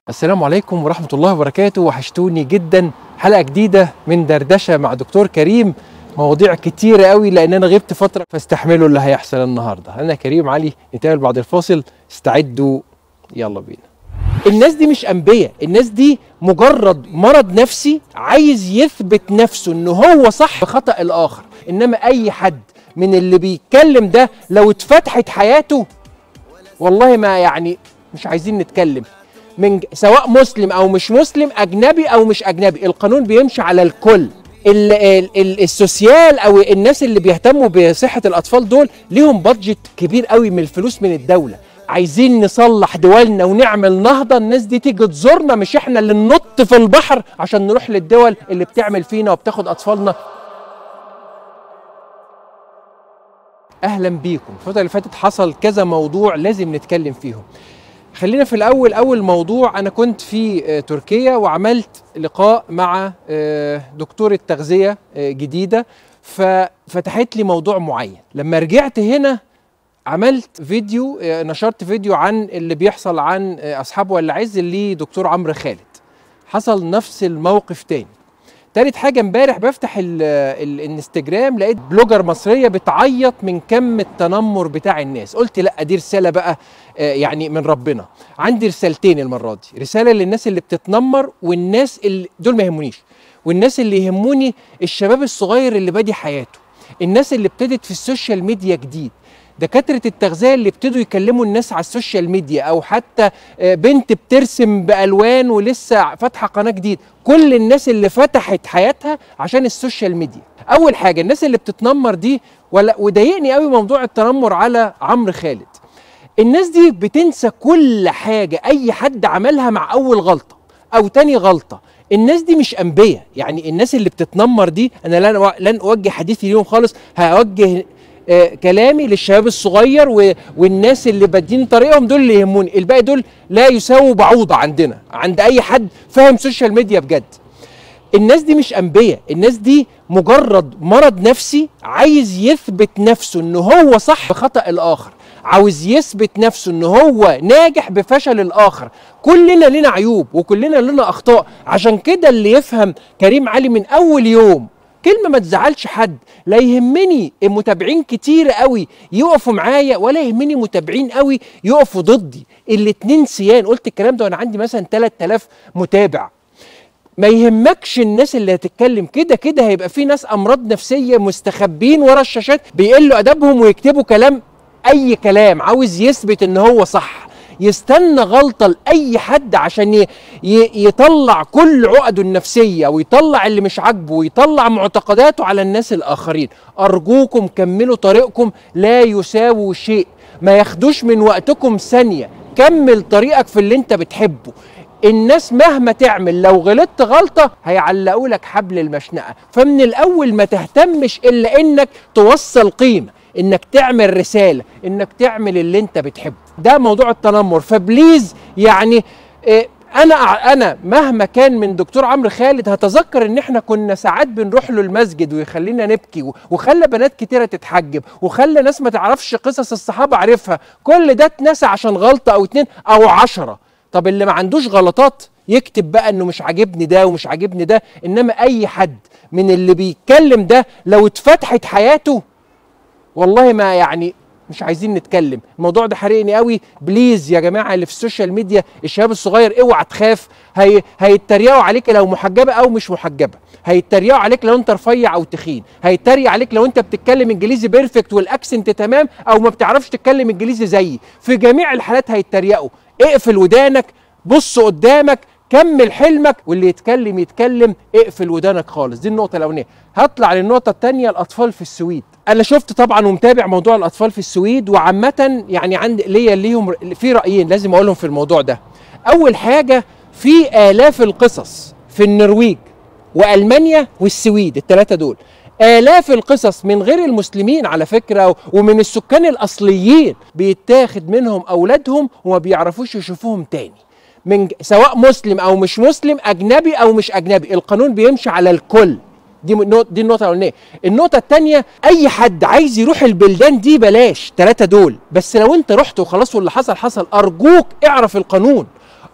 السلام عليكم ورحمة الله وبركاته وحشتوني جدا حلقة جديدة من دردشة مع دكتور كريم مواضيع كتيرة قوي لأن أنا غبت فترة فاستحملوا اللي هيحصل النهاردة أنا كريم علي نتقابل بعد الفاصل استعدوا يلا بينا الناس دي مش أنبياء الناس دي مجرد مرض نفسي عايز يثبت نفسه إن هو صح بخطأ الآخر إنما أي حد من اللي بيتكلم ده لو اتفتحت حياته والله ما يعني مش عايزين نتكلم من سواء مسلم او مش مسلم اجنبي او مش اجنبي القانون بيمشي على الكل ال ال ال السوسيال او الناس اللي بيهتموا بصحه الاطفال دول ليهم بادجت كبير قوي من الفلوس من الدوله عايزين نصلح دولنا ونعمل نهضه الناس دي تيجي تزورنا مش احنا اللي ننط في البحر عشان نروح للدول اللي بتعمل فينا وبتاخد اطفالنا اهلا بيكم الفتره اللي فاتت حصل كذا موضوع لازم نتكلم فيهم خلينا في الاول اول موضوع انا كنت في آه، تركيا وعملت لقاء مع آه، دكتوره تغذيه آه، جديده ففتحت لي موضوع معين لما رجعت هنا عملت فيديو آه، نشرت فيديو عن اللي بيحصل عن آه، اصحاب ولا عز اللي دكتور عمرو خالد حصل نفس الموقف تاني تالت حاجة امبارح بفتح ال- ال- الانستجرام لقيت بلوجر مصرية بتعيط من كم التنمر بتاع الناس قلت لا دي رسالة بقى آه، يعني من ربنا عندي رسالتين المرة دي رسالة للناس اللي بتتنمر والناس اللي دول ما يهمونيش والناس اللي يهموني الشباب الصغير اللي بادي حياته الناس اللي ابتدت في السوشيال ميديا جديد دكاترة التغذية اللي ابتدوا يكلموا الناس على السوشيال ميديا أو حتى آه، بنت بترسم بألوان ولسه فاتحة قناة جديد كل الناس اللي فتحت حياتها عشان السوشيال ميديا أول حاجة الناس اللي بتتنمر دي ولا وضايقني قوي موضوع التنمر على عمرو خالد الناس دي بتنسى كل حاجة أي حد عملها مع أول غلطة أو تاني غلطة الناس دي مش أنبياء يعني الناس اللي بتتنمر دي أنا لن لن أوجه حديثي اليوم خالص هوجه آه، كلامي للشباب الصغير و... والناس اللي بادين طريقهم دول اللي يهموني الباقي دول لا يساووا بعوضة عندنا عند أي حد فاهم سوشيال ميديا بجد الناس دي مش انبياء الناس دي مجرد مرض نفسي عايز يثبت نفسه ان هو صح بخطأ الاخر عاوز يثبت نفسه ان هو ناجح بفشل الاخر كلنا لنا عيوب وكلنا لنا اخطاء عشان كده اللي يفهم كريم علي من اول يوم كلمة ما تزعلش حد لا يهمني متابعين كتير قوي يقفوا معايا ولا يهمني متابعين قوي يقفوا ضدي الاتنين سيان قلت الكلام ده وانا عندي مثلا 3000 متابع ما يهمكش الناس اللي هتتكلم كده كده هيبقى في ناس امراض نفسيه مستخبين ورا الشاشات بيقلوا ادبهم ويكتبوا كلام اي كلام عاوز يثبت ان هو صح يستنى غلطه لاي حد عشان ي- ي- يطلع كل عقده النفسيه ويطلع اللي مش عاجبه ويطلع معتقداته على الناس الاخرين ارجوكم كملوا طريقكم لا يساووا شيء ما ياخدوش من وقتكم ثانيه كمل طريقك في اللي انت بتحبه الناس مهما تعمل لو غلطت غلطة هيعلقوا لك حبل المشنقة فمن الأول ما تهتمش إلا إنك توصل قيمة إنك تعمل رسالة إنك تعمل اللي أنت بتحبه ده موضوع التنمر فبليز يعني إيه انا انا مهما كان من دكتور عمرو خالد هتذكر ان احنا كنا ساعات بنروح له المسجد ويخلينا نبكي و- وخلى بنات كتيره تتحجب وخلى ناس ما تعرفش قصص الصحابه عارفها كل ده اتنسى عشان غلطه او اتنين او عشرة طب اللي ما عندوش غلطات يكتب بقى انه مش عاجبني ده ومش عاجبني ده انما اي حد من اللي بيتكلم ده لو اتفتحت حياته والله ما يعني مش عايزين نتكلم الموضوع ده حرقني قوي بليز يا جماعه اللي في السوشيال ميديا الشباب الصغير اوعى تخاف هي... هيتريقوا عليك لو محجبه او مش محجبه هيتريقوا عليك لو انت رفيع او تخين هيتريق عليك لو انت بتتكلم انجليزي بيرفكت والاكسنت تمام او ما بتعرفش تتكلم انجليزي زيي في جميع الحالات هيتريقوا اقفل ودانك بص قدامك كمل حلمك واللي يتكلم يتكلم اقفل ودانك خالص دي النقطه الاولانيه هطلع للنقطه الثانيه الاطفال في السويد انا شفت طبعا ومتابع موضوع الاطفال في السويد وعامه يعني عند ليا ليهم في رايين لازم اقولهم في الموضوع ده اول حاجه في الاف القصص في النرويج والمانيا والسويد الثلاثه دول آلاف القصص من غير المسلمين على فكرة ومن السكان الأصليين بيتاخد منهم أولادهم وما بيعرفوش يشوفوهم تاني من سواء مسلم أو مش مسلم أجنبي أو مش أجنبي القانون بيمشي على الكل دي النقطة دي النقطة الأولانية، النقطة التانية أي حد عايز يروح البلدان دي بلاش ثلاثة دول، بس لو أنت رحت وخلاص واللي حصل حصل أرجوك اعرف القانون،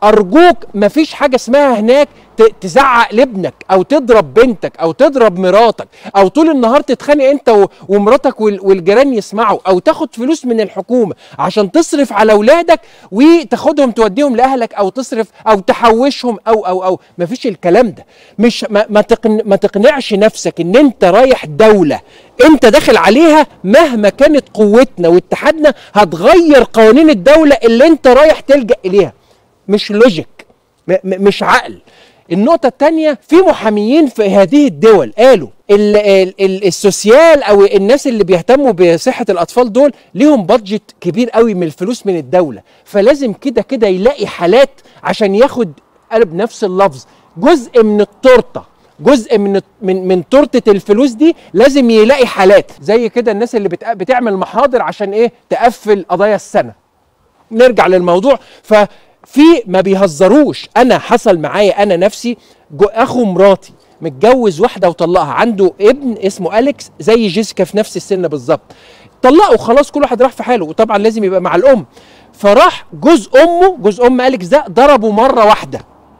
ارجوك مفيش حاجه اسمها هناك ت- تزعق لابنك او تضرب بنتك او تضرب مراتك او طول النهار تتخانق انت و- ومراتك وال- والجيران يسمعوا او تاخد فلوس من الحكومه عشان تصرف على اولادك وتاخدهم توديهم لاهلك او تصرف او تحوشهم او او او مفيش الكلام ده مش ما, ما, تقن ما تقنعش نفسك ان انت رايح دوله انت داخل عليها مهما كانت قوتنا واتحادنا هتغير قوانين الدوله اللي انت رايح تلجا اليها مش لوجيك م- م- مش عقل النقطة الثانية في محاميين في هذه الدول قالوا ال ال ال السوسيال او الناس اللي بيهتموا بصحة الاطفال دول ليهم بادجت كبير قوي من الفلوس من الدولة فلازم كده كده يلاقي حالات عشان ياخد قلب نفس اللفظ جزء من التورته جزء من من من تورته الفلوس دي لازم يلاقي حالات زي كده الناس اللي بتق- بتعمل محاضر عشان ايه تقفل قضايا السنه نرجع للموضوع ففي ما بيهزروش انا حصل معايا انا نفسي جو- اخو مراتي متجوز واحده وطلقها عنده ابن اسمه اليكس زي جيسيكا في نفس السن بالظبط طلقوا خلاص كل واحد راح في حاله وطبعا لازم يبقى مع الام فراح جوز امه جوز ام اليكس ده ضربه مره واحده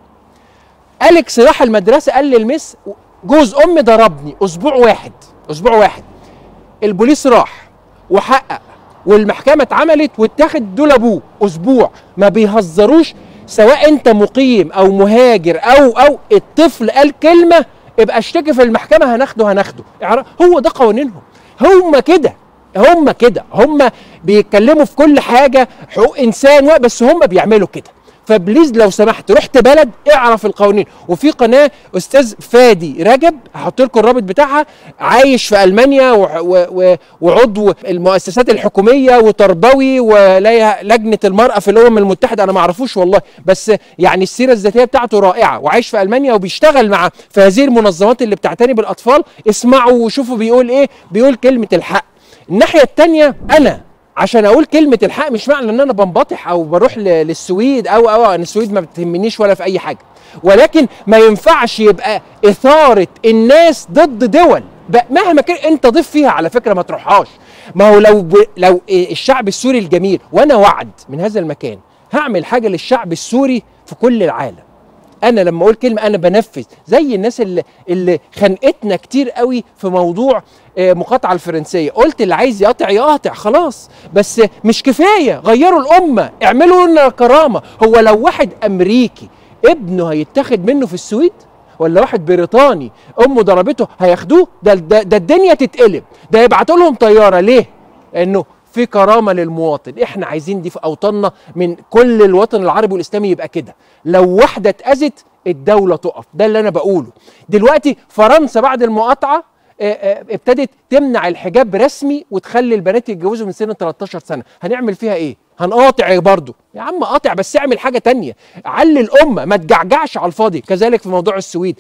اليكس راح المدرسه قال للمس جوز امي ضربني اسبوع واحد اسبوع واحد البوليس راح وحقق والمحكمه اتعملت واتاخد دول ابوه اسبوع ما بيهزروش سواء انت مقيم او مهاجر او او الطفل قال كلمه ابقى اشتكي في المحكمه هناخده هناخده اعرف- هو ده قوانينهم هم كده هم كده هم بيتكلموا في كل حاجه حقوق انسان و- بس هم بيعملوا كده فبليز لو سمحت رحت بلد اعرف القوانين وفي قناه استاذ فادي رجب هحط لكم الرابط بتاعها عايش في المانيا و- و- و- وعضو المؤسسات الحكوميه وتربوي ولجنه المراه في الامم المتحده انا ما اعرفوش والله بس يعني السيره الذاتيه بتاعته رائعه وعايش في المانيا وبيشتغل مع في هذه المنظمات اللي بتعتني بالاطفال اسمعوا وشوفوا بيقول ايه بيقول كلمه الحق الناحيه الثانيه انا عشان اقول كلمه الحق مش معنى ان انا بنبطح او بروح ل- للسويد او او انا السويد ما بتهمنيش ولا في اي حاجه ولكن ما ينفعش يبقى اثاره الناس ضد دول ب- مهما كان انت ضيف فيها على فكره ما تروحهاش ما هو لو ب... لو إيه الشعب السوري الجميل وانا وعد من هذا المكان هعمل حاجه للشعب السوري في كل العالم انا لما اقول كلمه انا بنفذ زي الناس اللي اللي خنقتنا كتير قوي في موضوع آه، مقاطعه الفرنسيه قلت اللي عايز يقاطع يقاطع خلاص بس مش كفايه غيروا الامه اعملوا لنا كرامه هو لو واحد امريكي ابنه هيتاخد منه في السويد ولا واحد بريطاني امه ضربته هياخدوه ده, ده, ده الدنيا تتقلب ده يبعتوا لهم طياره ليه لانه في كرامه للمواطن احنا عايزين دي في اوطاننا من كل الوطن العربي والاسلامي يبقى كده لو واحده اتاذت الدوله تقف ده اللي انا بقوله دلوقتي فرنسا بعد المقاطعه آه، آه، ابتدت تمنع الحجاب رسمي وتخلي البنات يتجوزوا من سن 13 سنه هنعمل فيها ايه هنقاطع برضه يا عم قاطع بس اعمل حاجه تانية علي الامه ما تجعجعش على الفاضي كذلك في موضوع السويد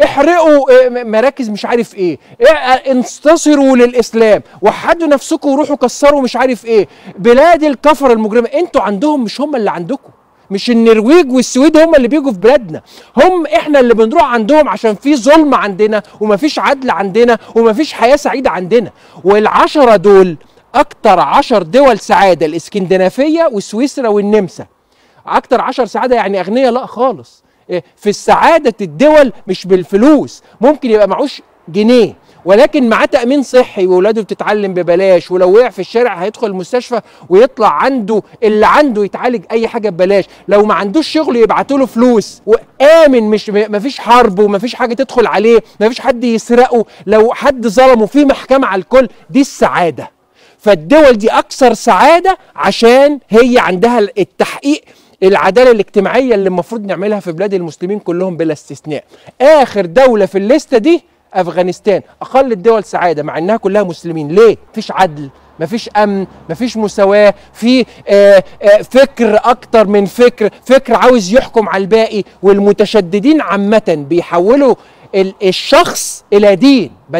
احرقوا آه، م- مراكز مش عارف ايه إيه، آه، انتصروا للاسلام وحدوا نفسكم وروحوا كسروا مش عارف ايه بلاد الكفر المجرمه انتوا عندهم مش هم اللي عندكم مش النرويج والسويد هم اللي بيجوا في بلادنا هم احنا اللي بنروح عندهم عشان في ظلم عندنا ومفيش عدل عندنا ومفيش حياة سعيدة عندنا والعشرة دول اكتر عشر دول سعادة الاسكندنافية وسويسرا والنمسا اكتر عشر سعادة يعني اغنياء لا خالص إيه، في السعادة الدول مش بالفلوس ممكن يبقى معوش جنيه ولكن معاه تأمين صحي وولاده بتتعلم ببلاش ولو وقع في الشارع هيدخل المستشفى ويطلع عنده اللي عنده يتعالج أي حاجة ببلاش لو ما عندوش شغل يبعتوا له فلوس وآمن مش مفيش حرب ومفيش حاجة تدخل عليه مفيش حد يسرقه لو حد ظلمه في محكمة على الكل دي السعادة فالدول دي اكثر سعاده عشان هي عندها التحقيق العداله الاجتماعيه اللي المفروض نعملها في بلاد المسلمين كلهم بلا استثناء اخر دوله في الليسته دي افغانستان اقل الدول سعاده مع انها كلها مسلمين ليه مفيش عدل مفيش امن مفيش مساواه في آه، آه، فكر اكتر من فكر فكر عاوز يحكم على الباقي والمتشددين عامه بيحولوا ال- الشخص الى دين مادام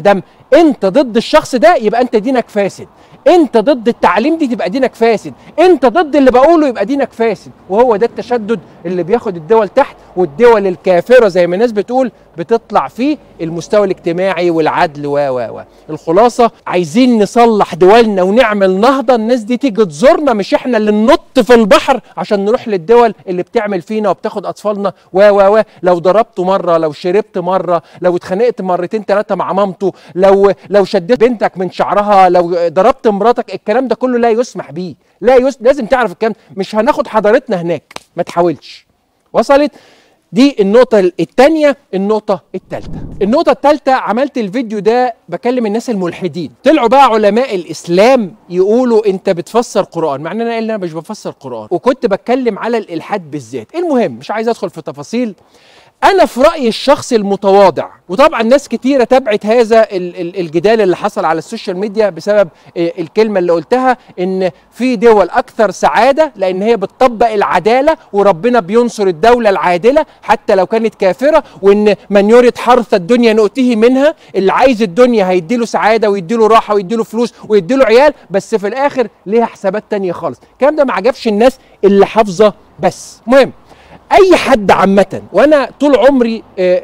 انت ضد الشخص ده يبقى انت دينك فاسد انت ضد التعليم دي تبقى دينك فاسد انت ضد اللي بقوله يبقى دينك فاسد وهو ده التشدد اللي بياخد الدول تحت والدول الكافره زي ما الناس بتقول بتطلع فيه المستوى الاجتماعي والعدل و و و الخلاصه عايزين نصلح دولنا ونعمل نهضه الناس دي تيجي تزورنا مش احنا اللي ننط في البحر عشان نروح للدول اللي بتعمل فينا وبتاخد اطفالنا و و و لو ضربته مره لو شربت مره لو اتخانقت مرتين ثلاثه مع مامته لو لو شديت بنتك من شعرها لو ضربت مراتك الكلام ده كله لا يسمح بيه لا يس... لازم تعرف الكلام مش هناخد حضارتنا هناك ما تحاولش وصلت دي النقطة الثانية النقطة الثالثة النقطة الثالثة عملت الفيديو ده بكلم الناس الملحدين طلعوا بقى علماء الإسلام يقولوا أنت بتفسر قرآن مع أن أنا قايل أنا مش بفسر قرآن وكنت بتكلم على الإلحاد بالذات المهم مش عايز أدخل في تفاصيل انا في رايي الشخصي المتواضع وطبعا ناس كتيره تابعت هذا الجدال اللي حصل على السوشيال ميديا بسبب الكلمه اللي قلتها ان في دول اكثر سعاده لان هي بتطبق العداله وربنا بينصر الدوله العادله حتى لو كانت كافره وان من يريد حرث الدنيا نؤتيه منها اللي عايز الدنيا هيديله سعاده ويديله راحه ويديله فلوس ويديله عيال بس في الاخر ليها حسابات تانية خالص الكلام ده ما عجبش الناس اللي حافظه بس مهم اي حد عامه وانا طول عمري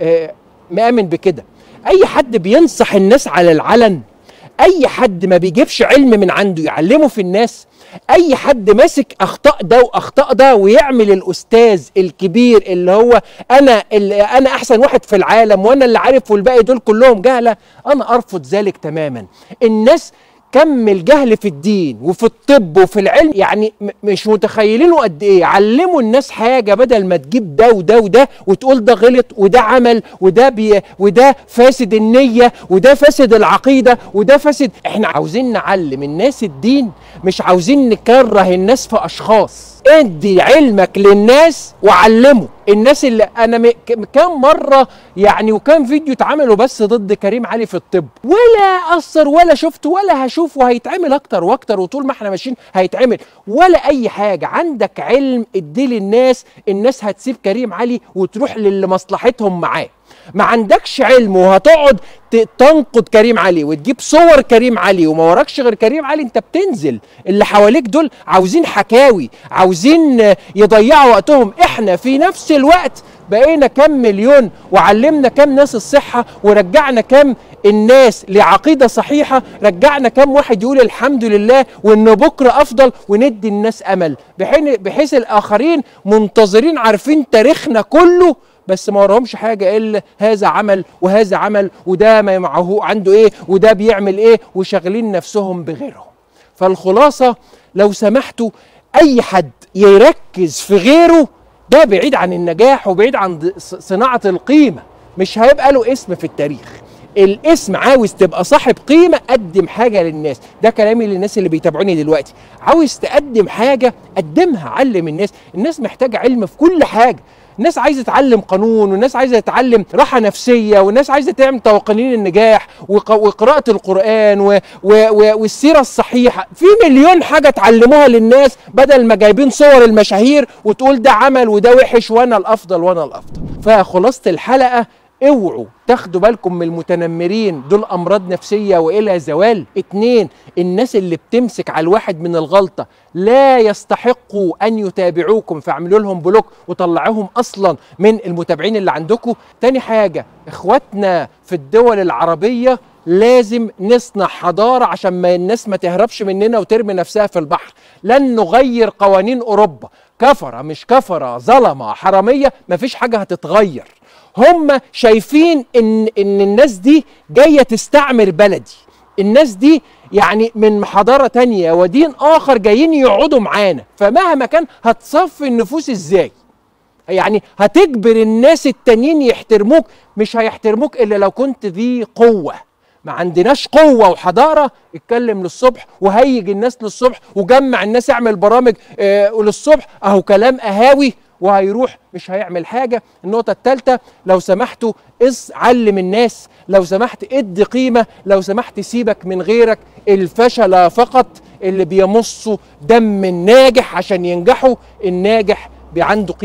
مآمن بكده اي حد بينصح الناس على العلن اي حد ما بيجيبش علم من عنده يعلمه في الناس اي حد ماسك اخطاء ده واخطاء ده ويعمل الاستاذ الكبير اللي هو انا اللي انا احسن واحد في العالم وانا اللي عارف والباقي دول كلهم جهله انا ارفض ذلك تماما الناس كم الجهل في الدين وفي الطب وفي العلم يعني مش متخيلينه قد ايه علموا الناس حاجه بدل ما تجيب ده وده وده وتقول ده غلط وده عمل وده بي وده فاسد النيه وده فاسد العقيده وده فاسد احنا عاوزين نعلم الناس الدين مش عاوزين نكره الناس في اشخاص ادي علمك للناس وعلمه الناس اللي انا م... كم مره يعني وكم فيديو اتعملوا بس ضد كريم علي في الطب ولا اثر ولا شفت ولا هشوف وهيتعمل اكتر واكتر وطول ما احنا ماشيين هيتعمل ولا اي حاجه عندك علم ادي للناس الناس هتسيب كريم علي وتروح للي مصلحتهم معاه ما عندكش علم وهتقعد تنقد كريم علي وتجيب صور كريم علي وما وراكش غير كريم علي انت بتنزل اللي حواليك دول عاوزين حكاوي عاوزين يضيعوا وقتهم احنا في نفس الوقت بقينا كم مليون وعلمنا كم ناس الصحة ورجعنا كم الناس لعقيدة صحيحة رجعنا كم واحد يقول الحمد لله وان بكرة افضل وندي الناس امل بحين بحيث الاخرين منتظرين عارفين تاريخنا كله بس ما وراهمش حاجه الا هذا عمل وهذا عمل وده ما معه عنده ايه وده بيعمل ايه وشاغلين نفسهم بغيرهم فالخلاصه لو سمحتوا اي حد يركز في غيره ده بعيد عن النجاح وبعيد عن صناعه القيمه مش هيبقى له اسم في التاريخ الاسم عاوز تبقى صاحب قيمه قدم حاجه للناس ده كلامي للناس اللي بيتابعوني دلوقتي عاوز تقدم حاجه قدمها علم الناس الناس محتاجه علم في كل حاجه الناس عايزه تتعلم قانون والناس عايزه تتعلم راحه نفسيه والناس عايزه تعمل قوانين النجاح وقراءه القران و و و والسيره الصحيحه في مليون حاجه تعلموها للناس بدل ما جايبين صور المشاهير وتقول ده عمل وده وحش وانا الافضل وانا الافضل فخلاصه الحلقه اوعوا تاخدوا بالكم من المتنمرين دول امراض نفسيه والى زوال اتنين الناس اللي بتمسك على الواحد من الغلطه لا يستحقوا ان يتابعوكم فاعملوا لهم بلوك وطلعوهم اصلا من المتابعين اللي عندكم تاني حاجه اخواتنا في الدول العربيه لازم نصنع حضارة عشان ما الناس ما تهربش مننا وترمي نفسها في البحر لن نغير قوانين أوروبا كفرة مش كفرة ظلمة حرامية مفيش حاجة هتتغير هم شايفين ان ان الناس دي جايه تستعمر بلدي الناس دي يعني من حضاره تانية ودين اخر جايين يقعدوا معانا فمهما كان هتصفي النفوس ازاي يعني هتجبر الناس التانيين يحترموك مش هيحترموك الا لو كنت ذي قوه ما عندناش قوة وحضارة اتكلم للصبح وهيج الناس للصبح وجمع الناس اعمل برامج آه للصبح اهو كلام اهاوي وهيروح مش هيعمل حاجة النقطة الثالثة لو سمحتوا اس علم الناس لو سمحت ادي قيمة لو سمحت سيبك من غيرك الفشل فقط اللي بيمصوا دم الناجح عشان ينجحوا الناجح عنده قيمة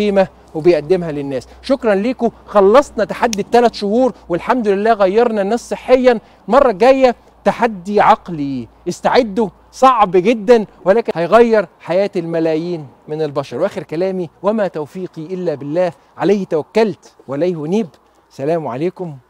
وبيقدمها للناس شكرا ليكم خلصنا تحدي الثلاث شهور والحمد لله غيرنا الناس صحيا المره الجايه تحدي عقلي استعدوا صعب جدا ولكن هيغير حياه الملايين من البشر واخر كلامي وما توفيقي الا بالله عليه توكلت واليه انيب سلام عليكم